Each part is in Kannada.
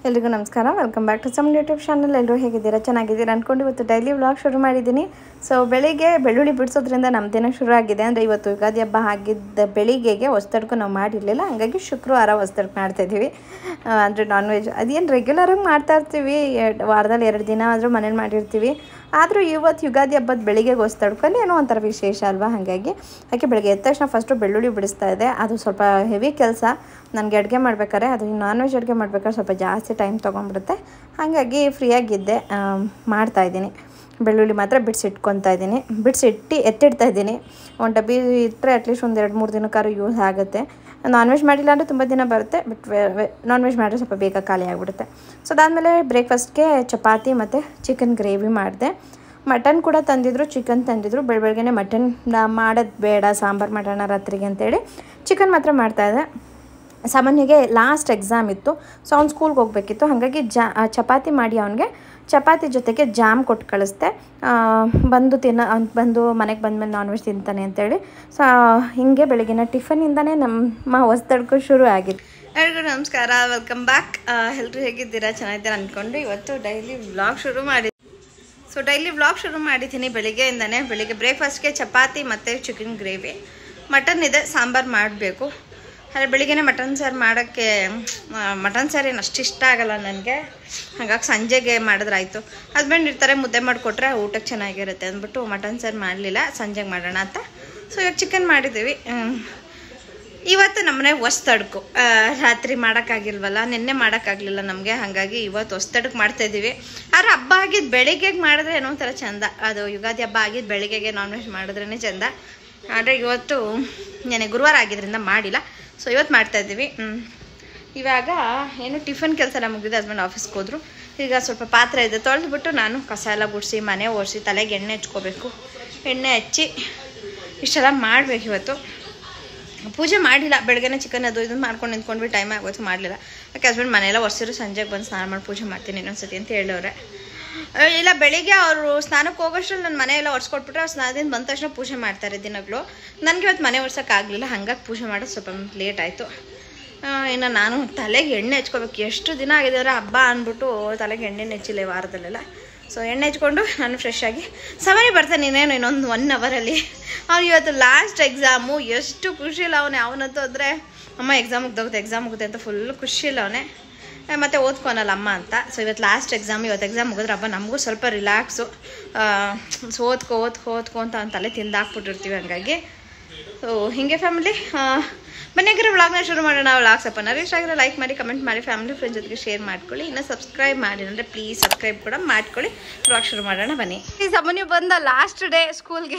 ಎಲ್ರಿಗೂ ನಮಸ್ಕಾರ welcome back to some YouTube channel ಎಲ್ಲರೂ ಹೇಗಿದ್ದೀರಾ ಚೆನ್ನಾಗಿದ್ದೀರಾ ಅಂದ್ಕೊಂಡು ಇವತ್ತು ಡೈಲಿ ವ್ಲಾಗ್ ಶುರು ಮಾಡಿದ್ದೀನಿ ಸೊ ಬೆಳಿಗ್ಗೆ ಬೆಳ್ಳುಳ್ಳಿ ಬಿಡಿಸೋದ್ರಿಂದ ನಮ್ಮ ದಿನ ಶುರು ಆಗಿದೆ ಅಂದರೆ ಇವತ್ತು ಯುಗಾದಿ ಹಬ್ಬ ಆಗಿದ್ದ ಬೆಳಿಗ್ಗೆಗೆ ಹೊಸ್ತಡ್ಕು ನಾವು ಮಾಡಿರಲಿಲ್ಲ ಹಾಗಾಗಿ ಶುಕ್ರವಾರ ಹೊಸ್ತಡ್ಕು ಮಾಡ್ತಾಯಿದ್ದೀವಿ ಅಂದರೆ ನಾನ್ ವೆಜ್ ಅದೇನು ರೆಗ್ಯುಲರಾಗಿ ಮಾಡ್ತಾ ಇರ್ತೀವಿ ಎರಡ್- ವಾರದಲ್ಲಿ ಎರಡು ದಿನ ಆದರೂ ಮನೇಲಿ ಮಾಡಿರ್ತೀವಿ ಆದರೂ ಇವತ್ತು ಯುಗಾದಿ ಹಬ್ಬದ ಬೆಳಿಗ್ಗೆ ಹೊಸ್ತಡ್ಕಲ್ಲಿ ಏನೋ ಒಂಥರ ವಿಶೇಷ ಅಲ್ವಾ ಹಾಗಾಗಿ ಯಾಕೆ ಬೆಳಗ್ಗೆ ಎದ್ದ ತಕ್ಷಣ ಫಸ್ಟು ಬೆಳ್ಳುಳ್ಳಿ ಬಿಡಿಸ್ತಾ ಇದೆ ಅದು ಸ್ವಲ್ಪ ಹೆವಿ ಕೆಲಸ ನನಗೆ ಅಡುಗೆ ಮಾಡ್ಬೇಕಾದ್ರೆ ಅದು ನಾನ್ ವೆಜ್ ಅಡುಗೆ ಮಾಡ್ಬೇಕಾದ್ರೆ ಸ್ವಲ್ಪ ಜಾಸ್ತಿ ಟೈಮ್ ತೊಗೊಂಡ್ಬಿಡುತ್ತೆ ಹಾಗಾಗಿ ಫ್ರೀಯಾಗಿದ್ದೆ ಮಾಡ್ತಾಯಿದ್ದೀನಿ ಬೆಳ್ಳುಳ್ಳಿ ಮಾತ್ರ ಬಿಡಿಸಿಟ್ಕೊತಾ ಇದ್ದೀನಿ ಬಿಡಿಸಿಟ್ಟು ಎತ್ತಿಡ್ತಾ ಇದ್ದೀನಿ ಒಂದು ಡಬ್ಬಿ ಇಟ್ಟರೆ ಅಟ್ಲೀಸ್ಟ್ ಒಂದು ಎರಡು ಮೂರು ದಿನಕ್ಕಾದ್ರೂ ಯೂಸ್ ಆಗುತ್ತೆ ನಾನ್ ವೆಜ್ ಮಾಡಿಲ್ಲ ಅಂದರೆ ತುಂಬ ದಿನ ಬರುತ್ತೆ ಬಟ್ ನಾನ್ ವೆಜ್ ಮಾಡಿದ್ರೆ ಸ್ವಲ್ಪ ಬೇಗ ಖಾಲಿ ಆಗಿಬಿಡುತ್ತೆ ಸೊ ಅದಾದಮೇಲೆ ಬ್ರೇಕ್ಫಾಸ್ಟ್ಗೆ ಚಪಾತಿ ಮತ್ತು ಚಿಕನ್ ಗ್ರೇವಿ ಮಾಡಿದೆ ಮಟನ್ ಕೂಡ ತಂದಿದ್ರು ಚಿಕನ್ ತಂದಿದ್ರು ಬೆಳ ಬೆಳಗ್ಗೆನೆ ಮಟನ್ ಮಾಡೋದು ಬೇಡ ಸಾಂಬಾರು ಮಾಡೋಣ ರಾತ್ರಿಗೆ ಅಂತೇಳಿ ಚಿಕನ್ ಮಾತ್ರ ಮಾಡ್ತಾಯಿದ್ದೆ ಸಾಮಾನ್ಯಗೆ ಲಾಸ್ಟ್ ಎಕ್ಸಾಮ್ ಇತ್ತು ಸೊ ಅವ್ನು ಸ್ಕೂಲ್ಗೆ ಹೋಗಬೇಕಿತ್ತು ಹಾಗಾಗಿ ಜಾ ಆ ಚಪಾತಿ ಮಾಡಿ ಅವನಿಗೆ ಚಪಾತಿ ಜೊತೆಗೆ ಜಾಮ್ ಕೊಟ್ಟು ಕಳಿಸ್ದೆ ಆ, ಬಂದು ತಿನ್ನ ಅವ್ನು ಬಂದು ಮನೆಗೆ ಬಂದಮೇಲೆ ನಾನ್ ವೆಜ್ ತಿಂತಾನೆ ಅಂತೇಳಿ ಸೊ ಹಿಂಗೆ ಬೆಳಗಿನ ಟಿಫನಿಂದನೇ ನಮ್ಮ ಹೊಸ್ತಡ್ಕೊ ಶುರು ಆಗಿತ್ತು ಎಲ್ರಿಗೂ ನಮಸ್ಕಾರ ವೆಲ್ಕಮ್ ಬ್ಯಾಕ್ ಎಲ್ಲರೂ ಹೇಗಿದ್ದೀರಾ ಚೆನ್ನಾಗಿದ್ದೀರಾ ಅಂದ್ಕೊಂಡು ಇವತ್ತು ಡೈಲಿ ವ್ಲಾಗ್ ಶುರು ಮಾಡಿ ಸೊ ಡೈಲಿ ವ್ಲಾಗ್ ಶುರು ಮಾಡಿದ್ದೀನಿ ಬೆಳಿಗ್ಗೆಯಿಂದನೇ ಬೆಳಿಗ್ಗೆ ಬ್ರೇಕ್ಫಾಸ್ಟ್ಗೆ ಚಪಾತಿ ಮತ್ತು ಚಿಕನ್ ಗ್ರೇವಿ ಮಟನ್ ಇದೆ ಸಾಂಬಾರು ಮಾಡಬೇಕು ಆದರೆ ಬೆಳಿಗ್ಗೆನೇ ಮಟನ್ ಸಾರು ಮಾಡೋಕ್ಕೆ ಮಟನ್ ಸಾರು ಏನು ಅಷ್ಟು ಇಷ್ಟ ಆಗಲ್ಲ ನನಗೆ ಹಾಗಾಗಿ ಸಂಜೆಗೆ ಮಾಡಿದ್ರಾಯ್ತು ಹಸ್ಬೆಂಡ್ ಇರ್ತಾರೆ ಮುದ್ದೆ ಮಾಡಿಕೊಟ್ರೆ ಊಟಕ್ಕೆ ಚೆನ್ನಾಗಿರುತ್ತೆ ಅಂದ್ಬಿಟ್ಟು ಮಟನ್ ಸಾರು ಮಾಡಲಿಲ್ಲ ಸಂಜೆಗೆ ಮಾಡೋಣ ಅಂತ ಸೊ ಇವಾಗ ಚಿಕನ್ ಮಾಡಿದ್ದೀವಿ ಹ್ಮ್. ಇವತ್ತು ನಮ್ಮನೆ ಹೊಸ್ತಡ್ಕು ಆ, ರಾತ್ರಿ ಮಾಡೋಕ್ಕಾಗಿಲ್ವಲ್ಲ ನಿನ್ನೆ ಮಾಡೋಕ್ಕಾಗಲಿಲ್ಲ ನಮಗೆ ಹಾಗಾಗಿ ಇವತ್ತು ಹೊಸ್ತಡ್ಕು ಮಾಡ್ತಾ ಇದ್ದೀವಿ ಆದ್ರೆ ಹಬ್ಬ ಆಗಿದ್ದು ಬೆಳಿಗ್ಗೆಗೆ ಮಾಡಿದ್ರೆ ಏನೋ ಒಂಥರ ಚಂದ ಅದು ಯುಗಾದಿ ಹಬ್ಬ ಆಗಿದ್ದು ಬೆಳಿಗ್ಗೆಗೆ ನಾನ್ ವೆಜ್ ಮಾಡಿದ್ರೇ ಚಂದ ಆದರೆ ಇವತ್ತು ನೆನೆ ಗುರುವಾರ ಆಗಿದ್ರಿಂದ ಮಾಡಿಲ್ಲ ಸೊ ಇವತ್ತು ಮಾಡ್ತಾ ಇದ್ದೀವಿ ಹ್ಮ್. ಇವಾಗ ಏನು ಟಿಫನ್ ಕೆಲಸ ಎಲ್ಲ ಮುಗಿದು ಹಸ್ಬೆಂಡ್ ಆಫೀಸ್ಗೆ ಹೋದ್ರು ಈಗ ಸ್ವಲ್ಪ ಪಾತ್ರೆ ಇದೆ ತೊಳೆದ್ಬಿಟ್ಟು ನಾನು ಕಸ ಎಲ್ಲ ಗುಡಿಸಿ ಮನೆ ಒರೆಸಿ ತಲೆಗೆ ಎಣ್ಣೆ ಹಚ್ಕೋಬೇಕು ಎಣ್ಣೆ ಹಚ್ಚಿ ಇಷ್ಟೆಲ್ಲ ಮಾಡಬೇಕು ಇವತ್ತು ಪೂಜೆ ಮಾಡಿಲ್ಲ ಬೆಳಗ್ಗೆನೇ ಚಿಕನ್ ಅದು ಇದು ಮಾಡ್ಕೊಂಡು ನಿಂತ್ಕೊಂಡ್ವಿ ಟೈಮ್ ಆಗೋಯ್ತು ಮಾಡಲಿಲ್ಲ ಯಾಕೆ ಹಸ್ಬೆಂಡ್ ಮನೆಯೆಲ್ಲ ಒರೆಸಿರು ಸಂಜೆಗೆ ಬಂದು ಸ್ನಾನ ಮಾಡಿ ಪೂಜೆ ಮಾಡ್ತೀನಿ ಇನ್ನೊಂದ್ಸತಿ ಅಂತ ಹೇಳೋರೆ ಆ, ಇಲ್ಲ ಬೆಳಿಗ್ಗೆ ಅವರು ಸ್ನಾನಕ್ಕೆ ಹೋಗೋಷ್ಟ್ರಲ್ಲಿ ನನ್ನ ಮನೆಯೆಲ್ಲ ಒರೆಸ್ಕೊಟ್ಬಿಟ್ರೆ ಅವ್ರು ಸ್ನಾನದಿಂದ ಬಂದ ತಕ್ಷಣ ಪೂಜೆ ಮಾಡ್ತಾರೆ ದಿನಗಳು ನನಗೆ ಇವತ್ತು ಮನೆ ಒರ್ಸೋಕ್ಕಾಗಲಿಲ್ಲ ಹಂಗಾಗಿ ಪೂಜೆ ಮಾಡೋದು ಸ್ವಲ್ಪ ಲೇಟ್ ಆಯಿತು ಇನ್ನು ನಾನು ತಲೆಗೆ ಎಣ್ಣೆ ಹಚ್ಕೋಬೇಕು ಎಷ್ಟು ದಿನ ಆಗಿದೆ ಅಂದರೆ ಹಬ್ಬ ಅಂದ್ಬಿಟ್ಟು ತಲೆಗೆ ಎಣ್ಣೆ ಹೆಚ್ಚಿಲ್ಲ ಈ ವಾರದಲ್ಲೆಲ್ಲ ಸೊ ಎಣ್ಣೆ ಹಚ್ಕೊಂಡು ನಾನು ಫ್ರೆಶ್ ಆಗಿ ಸಮಯ ಬರ್ತಾನೆ ಇನ್ನೇನು ಇನ್ನೊಂದು ಒನ್ ಅವರಲ್ಲಿ ಅವ್ನು ಇವತ್ತು ಲಾಸ್ಟ್ ಎಕ್ಸಾಮು ಎಷ್ಟು ಖುಷಿಲ್ಲ ಅವನೇ ಅವನಂತೂ ಅಂದರೆ ಅಮ್ಮ ಎಕ್ಸಾಮ್ ಮುಗ್ದೋಗುತ್ತೆ ಎಕ್ಸಾಮ್ ಮುಗುತ್ತೆ ಅಂತ ಫುಲ್ ಖುಷಿಲ್ಲ ಅವನೇ ಮತ್ತು ಓದ್ಕೊನಲ್ಲ ಅಮ್ಮ ಅಂತ ಸೊ ಇವತ್ತು ಲಾಸ್ಟ್ ಎಕ್ಸಾಮ್ ಇವತ್ತು ಎಕ್ಸಾಮ್ ಮುಗಿದ್ರೆ ಹಬ್ಬ ನಮಗೂ ಸ್ವಲ್ಪ ರಿಲ್ಯಾಕ್ಸು ಸೊ ಓದ್ಕೊ ಓದ್ಕೊ ಓದ್ಕೊ ಅಂತ ಅವ್ನ ತಲೆ ತಿಂದಾಕ್ಬಿಟ್ಟಿರ್ತೀವಿ ಹಂಗಾಗಿ ಸೊ ಹೀಗೆ ಫ್ಯಾಮಿಲಿ ಬನ್ನಿಗ್ರೆ ವ್ಲಾಗ್ನ ಶುರು ಮಾಡೋಣ ವ್ಲಾಗ್ ಸ್ವಲ್ಪ ಇಷ್ಟ ಆಗಿರೋ ಲೈಕ್ ಮಾಡಿ ಕಮೆಂಟ್ ಮಾಡಿ ಫ್ಯಾಮಿಲಿ ಫ್ರೆಂಡ್ಸ್ ಜೊತೆಗೆ ಶೇರ್ ಮಾಡ್ಕೊಳ್ಳಿ ಇನ್ನು ಸಬ್ಸ್ಕ್ರೈಬ್ ಮಾಡಿ ಅಂದರೆ ಪ್ಲೀಸ್ ಸಬ್ಸ್ಕ್ರೈಬ್ ಕೂಡ ಮಾಡ್ಕೊಳ್ಳಿ ವ್ಲಾಗ್ ಶುರು ಮಾಡೋಣ ಬನ್ನಿ ಈ ಸಮನ್ಯು ಬಂದ ಲಾಸ್ಟ್ ಡೇ ಸ್ಕೂಲ್ಗೆ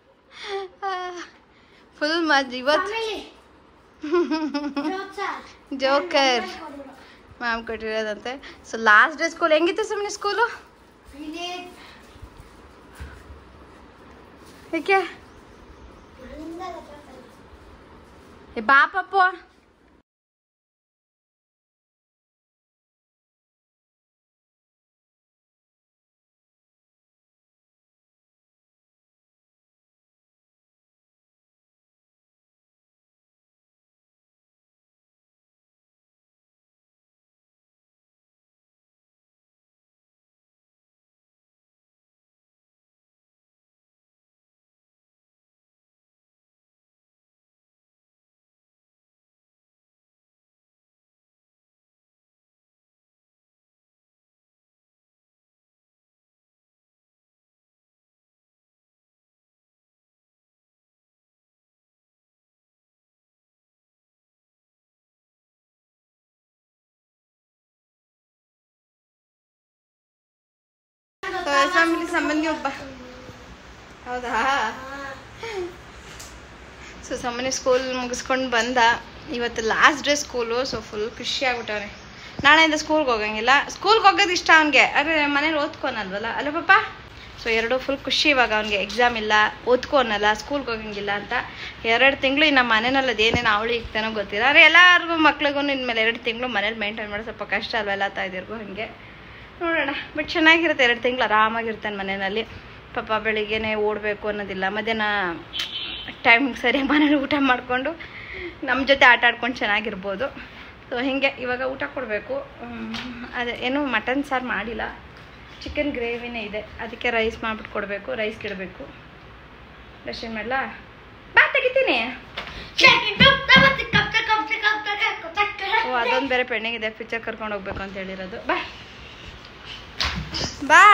ಫುಲ್ ಮಜ್ ಇವತ್ತು ಜೋಕರ್ ಮ್ಯಾಮ್ ಕೊಟ್ಟಿರೋದಂತೆ ಸೊ ಲಾಸ್ಟ್ ಡೇ ಸ್ಕೂಲ್ ಹೆಂಗಿತ್ತು ಸುಮ್ಮನೆ ಸ್ಕೂಲು ಏಕೆ ಏ ಬಾ ಪಪ್ಪು ಫ್ಯಾಮಿಲಿ ಸಂಬಂಧಿ ಒಬ್ಬ ಹೌದಾ ಸೊ ಸಾಮಾನ್ಯ ಸ್ಕೂಲ್ ಮುಗಿಸ್ಕೊಂಡು ಬಂದ ಇವತ್ತು last day school so full ಖುಷಿ ಆಗ್ಬಿಟ್ಟವ್ರೆ ನಾಳೆಯಿಂದ ಸ್ಕೂಲ್ಗೆ ಹೋಗಂಗಿಲ್ಲ ಸ್ಕೂಲ್ಗೆ ಹೋಗೋದು ಇಷ್ಟ ಅವನಿಗೆ ಆದರೆ ಮನೇಲಿ ಓದ್ಕೊನಲ್ವಲ್ಲ ಅಲ್ಲ ಪಾಪ ಸೊ ಎರಡು ಫುಲ್ ಖುಷಿ ಇವಾಗ ಅವ್ನಿಗೆ ಎಕ್ಸಾಮ್ ಇಲ್ಲ ಓದ್ಕೊನಲ್ಲ ಸ್ಕೂಲ್ಗೆ ಹೋಗಂಗಿಲ್ಲ ಅಂತ ಎರಡು ತಿಂಗಳು ಇನ್ನು ಮನೆಯಲ್ಲಿ ಅದೇನೇನು ಅವಳಿ ಇಕ್ತಾನೋ ಗೊತ್ತಿಲ್ಲ ಆದರೆ ಎಲ್ಲರಿಗೂ ಮಕ್ಳಿಗೂ ಇನ್ಮೇಲೆ ಎರಡು ತಿಂಗಳು ಮನೇಲಿ ಮೇಂಟೈನ್ ಮಾಡೋದು ಸ್ವಲ್ಪ ಕಷ್ಟ ಅಲ್ವ ಎಲ್ಲ ತಾಯ್ದಿರ್ಗೂ ಹಾಗೆ ನೋಡೋಣ ಬಟ್ ಚೆನ್ನಾಗಿರುತ್ತೆ ಎರಡು ತಿಂಗಳು ಆರಾಮಾಗಿರ್ತಾನೆ ಮನೆಯಲ್ಲಿ ಪಾಪ ಬೆಳಿಗ್ಗೆನೆ ಓಡಬೇಕು ಅನ್ನೋದಿಲ್ಲ ಮಧ್ಯಾಹ್ನ ಟೈಮ್ ಸರಿಯಾಗಿ ಮನೇಲಿ ಊಟ ಮಾಡಿಕೊಂಡು ನಮ್ಮ ಜೊತೆ ಆಟ ಆಡ್ಕೊಂಡು ಚೆನ್ನಾಗಿರ್ಬೋದು ಸೊ ಸೊ ಹೀಗೆ ಇವಾಗ ಊಟ ಕೊಡಬೇಕು ಅದೇ ಏನು ಮಟನ್ ಸಾರು ಮಾಡಿಲ್ಲ ಚಿಕನ್ ಗ್ರೇವಿನೇ ಇದೆ ಅದಕ್ಕೆ ರೈಸ್ ಮಾಡ್ಬಿಟ್ಟು ಕೊಡಬೇಕು ರೈಸ್ ಇಡಬೇಕು ಡಸ್ಟಿನ್ ಮಾಡಲಾ ಬಾ ತೆಗಿತೀನಿ ಓ ಅದೊಂದು ಬೇರೆ ಪೆಂಡಿಂಗ್ ಇದೆ ಪಿಕ್ಚರ್ ಕರ್ಕೊಂಡು ಹೋಗ್ಬೇಕು ಅಂತ ಹೇಳಿರೋದು ಬಾ ಬಾ